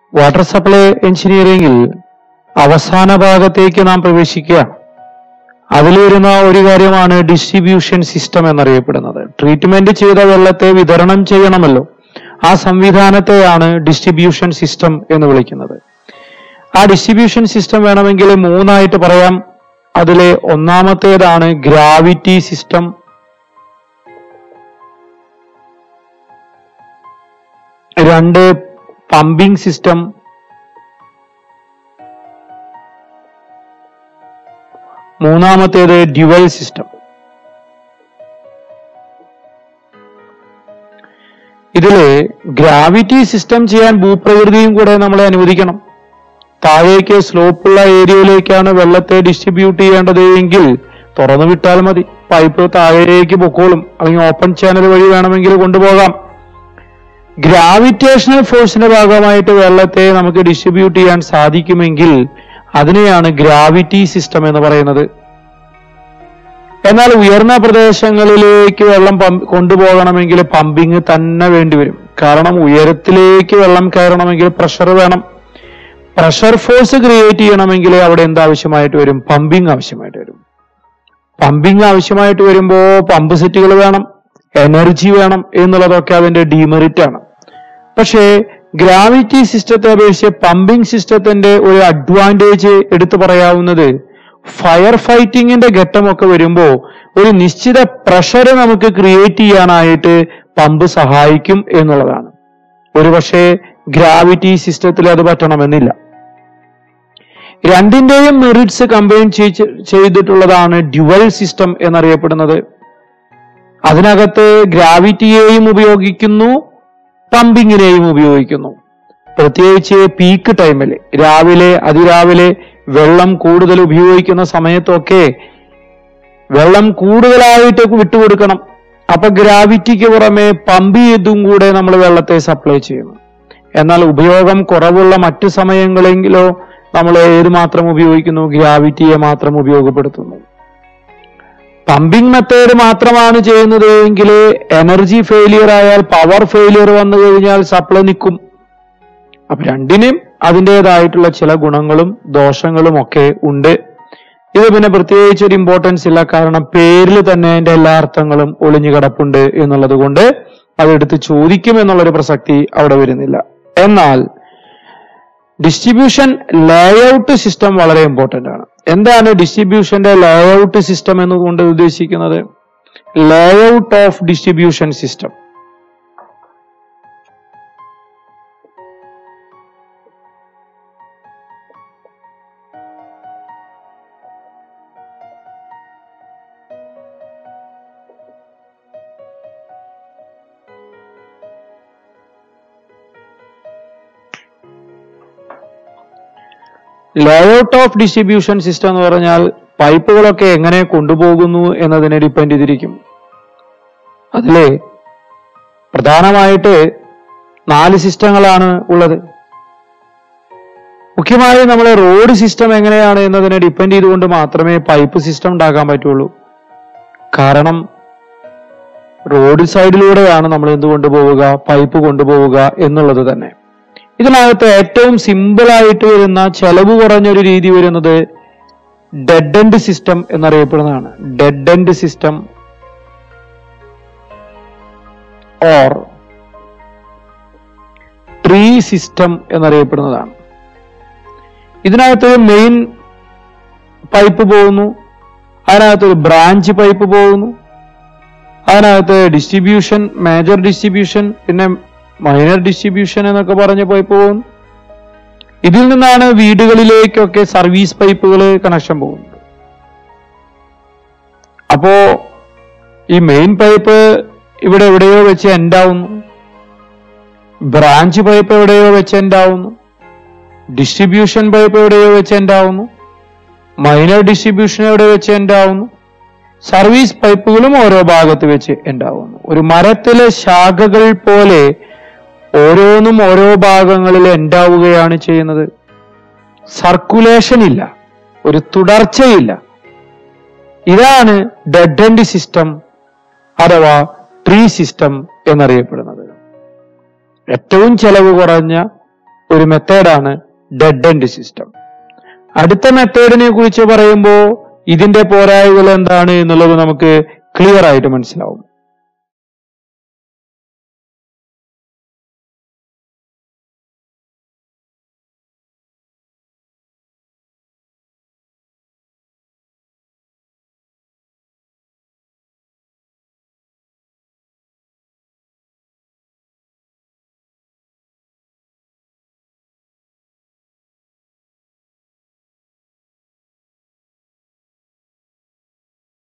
water supply എഞ്ചിനീയറിംഗിൽ അവസാന ഭാഗത്തേക്ക് നാം പ്രവേശിക്കുക അതിൽ വരുന്ന ഒരു കാര്യമാണ് ഡിസ്ട്രിബ്യൂഷൻ സിസ്റ്റം എന്നറിയപ്പെടുന്നത് ട്രീറ്റ്മെന്റ് ചെയ്ത വെള്ളത്തെ വിതരണം ചെയ്യണമല്ലോ ആ സംവിധാനത്തെയാണ് ഡിസ്ട്രിബ്യൂഷൻ സിസ്റ്റം എന്ന് വിളിക്കുന്നത് ആ ഡിസ്ട്രിബ്യൂഷൻ സിസ്റ്റം വേണമെങ്കിൽ മൂന്നായിട്ട് പറയാം അതിലെ ഒന്നാമത്തേതാണ് ഗ്രാവിറ്റി സിസ്റ്റം രണ്ട് പമ്പിംഗ് സിസ്റ്റം മൂന്നാമത്തേത് ഡ്യുവൽ സിസ്റ്റം ഇതില് ഗ്രാവിറ്റി സിസ്റ്റം ചെയ്യാൻ ഭൂപ്രകൃതിയും കൂടെ നമ്മളെ അനുവദിക്കണം താഴേക്ക് സ്ലോപ്പുള്ള ഏരിയയിലേക്കാണ് വെള്ളത്തെ ഡിസ്ട്രിബ്യൂട്ട് ചെയ്യേണ്ടത് എങ്കിൽ തുറന്നു വിട്ടാൽ മതി പൈപ്പ് താഴേക്ക് പൊക്കോളും അല്ലെങ്കിൽ ഓപ്പൺ ചാനൽ വഴി വേണമെങ്കിൽ കൊണ്ടുപോകാം ഗ്രാവിറ്റേഷണൽ ഫോഴ്സിന്റെ ഭാഗമായിട്ട് വെള്ളത്തെ നമുക്ക് ഡിസ്ട്രിബ്യൂട്ട് ചെയ്യാൻ സാധിക്കുമെങ്കിൽ അതിനെയാണ് ഗ്രാവിറ്റി സിസ്റ്റം എന്ന് പറയുന്നത് എന്നാൽ ഉയർന്ന പ്രദേശങ്ങളിലേക്ക് വെള്ളം പമ്പ് കൊണ്ടുപോകണമെങ്കിൽ പമ്പിങ് തന്നെ വേണ്ടിവരും കാരണം ഉയരത്തിലേക്ക് വെള്ളം കയറണമെങ്കിൽ പ്രഷർ വേണം പ്രഷർ ഫോഴ്സ് ക്രിയേറ്റ് ചെയ്യണമെങ്കിൽ അവിടെ എന്താവശ്യമായിട്ട് വരും പമ്പിങ് ആവശ്യമായിട്ട് വരും പമ്പിങ് ആവശ്യമായിട്ട് വരുമ്പോ പമ്പ് സെറ്റുകൾ വേണം എനർജി വേണം എന്നുള്ളതൊക്കെ അതിന്റെ ഡീമെറിറ്റ് ആണ് പക്ഷേ ഗ്രാവിറ്റി സിസ്റ്റത്തെ അപേക്ഷിച്ച് പമ്പിംഗ് സിസ്റ്റത്തിന്റെ ഒരു അഡ്വാൻറ്റേജ് എടുത്തു പറയാവുന്നത് ഫയർ ഫൈറ്റിങ്ങിന്റെ ഘട്ടമൊക്കെ വരുമ്പോ ഒരു നിശ്ചിത പ്രഷർ നമുക്ക് ക്രിയേറ്റ് ചെയ്യാനായിട്ട് പമ്പ് സഹായിക്കും എന്നുള്ളതാണ് ഒരുപക്ഷെ ഗ്രാവിറ്റി സിസ്റ്റത്തിൽ അത് പറ്റണമെന്നില്ല രണ്ടിന്റെയും മെറിറ്റ്സ് കമ്പൈൻ ചെയ്തിട്ടുള്ളതാണ് ഡ്യുവൽ സിസ്റ്റം എന്നറിയപ്പെടുന്നത് അതിനകത്ത് ഗ്രാവിറ്റിയെയും ഉപയോഗിക്കുന്നു പമ്പിങ്ങിനെയും ഉപയോഗിക്കുന്നു പ്രത്യേകിച്ച് പീക്ക് ടൈമിൽ രാവിലെ അതിരാവിലെ വെള്ളം കൂടുതൽ ഉപയോഗിക്കുന്ന സമയത്തൊക്കെ വെള്ളം കൂടുതലായിട്ട് വിട്ടുകൊടുക്കണം അപ്പൊ ഗ്രാവിറ്റിക്ക് പുറമെ പമ്പ് ചെയ്തും കൂടെ നമ്മൾ വെള്ളത്തെ സപ്ലൈ ചെയ്യുന്നു എന്നാൽ ഉപയോഗം കുറവുള്ള മറ്റു സമയങ്ങളെങ്കിലോ നമ്മൾ ഏത് മാത്രം ഉപയോഗിക്കുന്നു ഗ്രാവിറ്റിയെ മാത്രം ഉപയോഗപ്പെടുത്തുന്നു പമ്പിംഗ് മെത്തേഡ് മാത്രമാണ് ചെയ്യുന്നത് എങ്കിൽ എനർജി ഫെയിലിയർ ആയാൽ പവർ ഫെയിലിയർ വന്നു കഴിഞ്ഞാൽ സപ്ലൈ നിൽക്കും അപ്പൊ രണ്ടിനും അതിൻ്റെതായിട്ടുള്ള ചില ഗുണങ്ങളും ദോഷങ്ങളും ഒക്കെ ഉണ്ട് ഇത് പിന്നെ പ്രത്യേകിച്ച് ഒരു ഇമ്പോർട്ടൻസ് ഇല്ല കാരണം പേരിൽ തന്നെ അതിന്റെ എല്ലാ അർത്ഥങ്ങളും ഒളിഞ്ഞു കിടപ്പുണ്ട് എന്നുള്ളത് കൊണ്ട് അതെടുത്ത് ചോദിക്കും എന്നുള്ളൊരു പ്രസക്തി അവിടെ വരുന്നില്ല എന്നാൽ ഡിസ്ട്രിബ്യൂഷൻ ലേഔട്ട് സിസ്റ്റം വളരെ ഇമ്പോർട്ടന്റ് ആണ് എന്താണ് ഡിസ്ട്രിബ്യൂഷന്റെ ലേഔട്ട് സിസ്റ്റം എന്നുകൊണ്ട് ഉദ്ദേശിക്കുന്നത് layout of distribution system layout of distribution system എന്ന് പറഞ്ഞാൽ പൈപ്പുകളൊക്കെ എങ്ങനെ കൊണ്ടുപോകുന്നു എന്നതിനെ ഡിപ്പെൻഡ് ചെയ്തിരിക്കും അതിലെ പ്രധാനമായിട്ട് നാല് സിസ്റ്റങ്ങളാണ് ഉള്ളത് മുഖ്യമായും നമ്മൾ റോഡ് സിസ്റ്റം എങ്ങനെയാണ് എന്നതിനെ ഡിപ്പെൻഡ് ചെയ്തുകൊണ്ട് മാത്രമേ പൈപ്പ് സിസ്റ്റം ഉണ്ടാക്കാൻ പറ്റുള്ളൂ കാരണം റോഡ് സൈഡിലൂടെയാണ് നമ്മൾ എന്ത് കൊണ്ടുപോവുക പൈപ്പ് കൊണ്ടുപോവുക എന്നുള്ളത് തന്നെ ഇതിനകത്ത് ഏറ്റവും സിമ്പിൾ ആയിട്ട് വരുന്ന ചെലവ് കുറഞ്ഞൊരു രീതി വരുന്നത് ഡെഡ് എൻഡ് സിസ്റ്റം എന്നറിയപ്പെടുന്നതാണ് dead end system or tree system എന്നറിയപ്പെടുന്നതാണ് ഇതിനകത്ത് മെയിൻ പൈപ്പ് പോകുന്നു അതിനകത്ത് ഒരു ബ്രാഞ്ച് പൈപ്പ് പോകുന്നു അതിനകത്ത് ഡിസ്ട്രിബ്യൂഷൻ മേജർ ഡിസ്ട്രിബ്യൂഷൻ പിന്നെ മൈനർ ഡിസ്ട്രിബ്യൂഷൻ എന്നൊക്കെ പറഞ്ഞ് പൈപ്പ് പോകുന്നു ഇതിൽ നിന്നാണ് വീടുകളിലേക്കൊക്കെ സർവീസ് പൈപ്പുകൾ കണക്ഷൻ പോകുന്നത് അപ്പോ ഈ മെയിൻ പൈപ്പ് ഇവിടെ എവിടെയോ വെച്ച് എൻഡാവുന്നു ബ്രാഞ്ച് പൈപ്പ് എവിടെയോ വെച്ച് എൻഡാവുന്നു ഡിസ്ട്രിബ്യൂഷൻ പൈപ്പ് എവിടെയോ വെച്ച് എൻഡാവുന്നു മൈനർ ഡിസ്ട്രിബ്യൂഷൻ എവിടെ വെച്ച് എൻഡാവുന്നു സർവീസ് പൈപ്പുകളും ഓരോ ഭാഗത്ത് വെച്ച് ഉണ്ടാവുന്നു ഒരു മരത്തിലെ ശാഖകൾ പോലെ ഓരോന്നും ഓരോ ഭാഗങ്ങളിൽ ഉണ്ടാവുകയാണ് ചെയ്യുന്നത് സർക്കുലേഷൻ ഇല്ല ഒരു തുടർച്ചയില്ല ഇതാണ് ഡെഡ് എൻഡ് സിസ്റ്റം അഥവാ ട്രീ സിസ്റ്റം എന്നറിയപ്പെടുന്നത് ഏറ്റവും ചെലവ് കുറഞ്ഞ ഒരു മെത്തേഡാണ് ഡെഡ് എൻഡ് സിസ്റ്റം അടുത്ത മെത്തേഡിനെ കുറിച്ച് പറയുമ്പോൾ ഇതിന്റെ പോരായ്മകൾ എന്താണ് എന്നുള്ളത് നമുക്ക് ക്ലിയർ ആയിട്ട് മനസ്സിലാവും